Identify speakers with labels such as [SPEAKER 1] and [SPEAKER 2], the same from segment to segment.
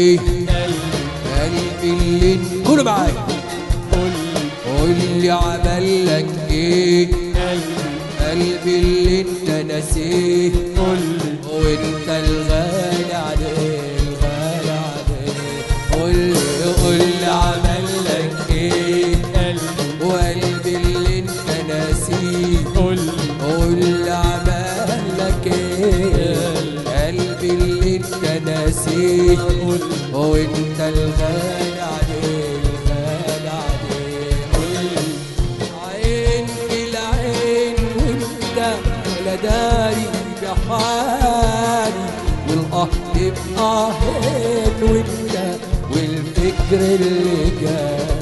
[SPEAKER 1] ايه قلبي اللي قولوا معايا قول لي عمل لك ايه قلبي اللي انت ناسيه وانت الغالي عليه الغالي عليه قول لي قول لي عمل لك ايه وقلبي اللي انت ناسيه قول لي عمل لك ايه قلبي اللي انت ناسيه وانت الغالي عليه الغالي عليه قول لي عين في العين وانت ولا داري بحالي والقهر بقهر وانت والفكر اللي جاي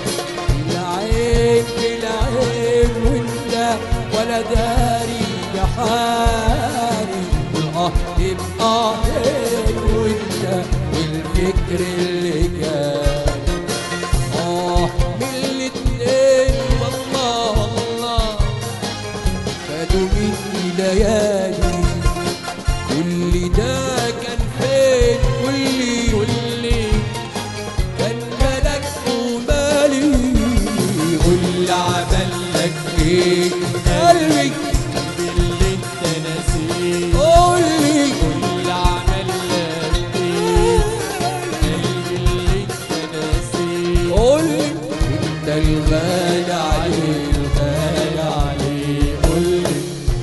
[SPEAKER 1] العين في العين وانت ولا داري بحالي والقهر بقهر وانت والفكر اللي جاي آه من الاتنين والله والله خدوا مني ليالي كل ده كان فين كل كل كان ملك ومالي قول لي عمل لك ايه قلبي
[SPEAKER 2] اللي انت ناسيه
[SPEAKER 1] قول لي
[SPEAKER 2] كل عمل لك ايه قلبي اللي انت ناسيه
[SPEAKER 1] قول لي انت الغالي عليه الغالي عليه قول لي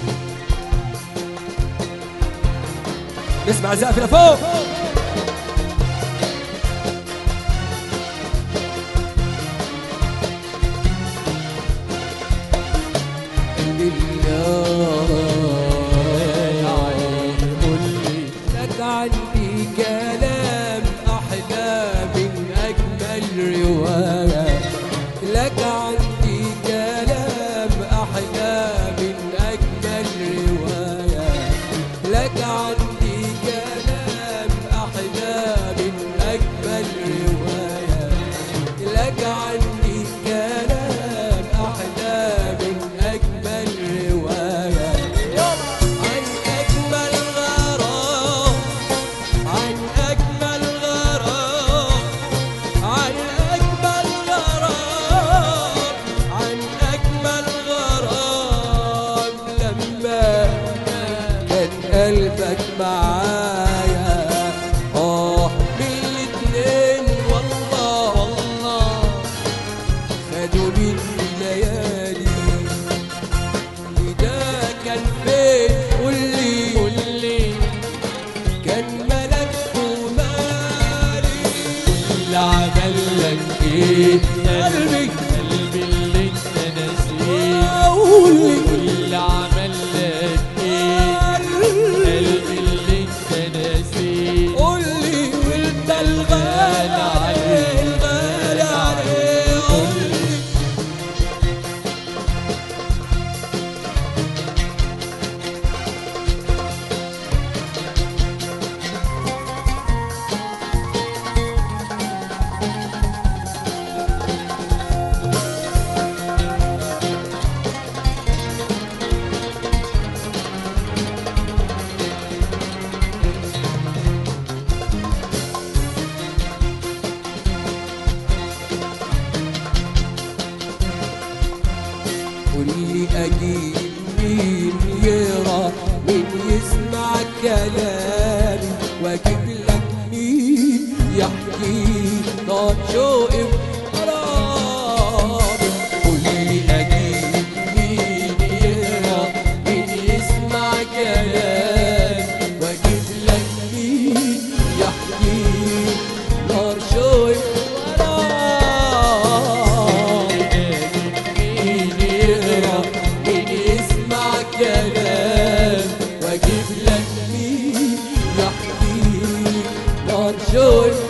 [SPEAKER 1] نسمع زقف لفوق لك عندي كلام أحلى من أجمل رواية لك عندي كلام أحلى من أجمل رواية لك عندي كلام أحلى من أجمل رواية لك عندي كلام أحلى من أجمل رواية عن أجمل غرام عن أجمل غرام عن أجمل غرام عن أجمل غرام لما كان قلبك معايا آه من الاتنين والله والله خدوا مني ليالي ده كان فين قول لي قول لي كان ملك ومالي
[SPEAKER 2] اللي عمل لك ايه
[SPEAKER 1] قلبي
[SPEAKER 2] قلبي اللي انت ناسيه
[SPEAKER 1] قول لي
[SPEAKER 2] كل عمل لك ايه قلبي اللي انت ناسيه
[SPEAKER 1] قول لي وانت الغالي عليه الغالي عليه قول لي قول لي اجيب مين يرى مين يسمع كلامي واجيب لك مين يحكي نار شوقي وغرامي قول لي اجيب مين يرى مين يسمع كلامي واجيب لك مين يحكي نار شوقي وغرامي مين يقرا مين يسمع كلام واجيب لك مين يحكي نار شوي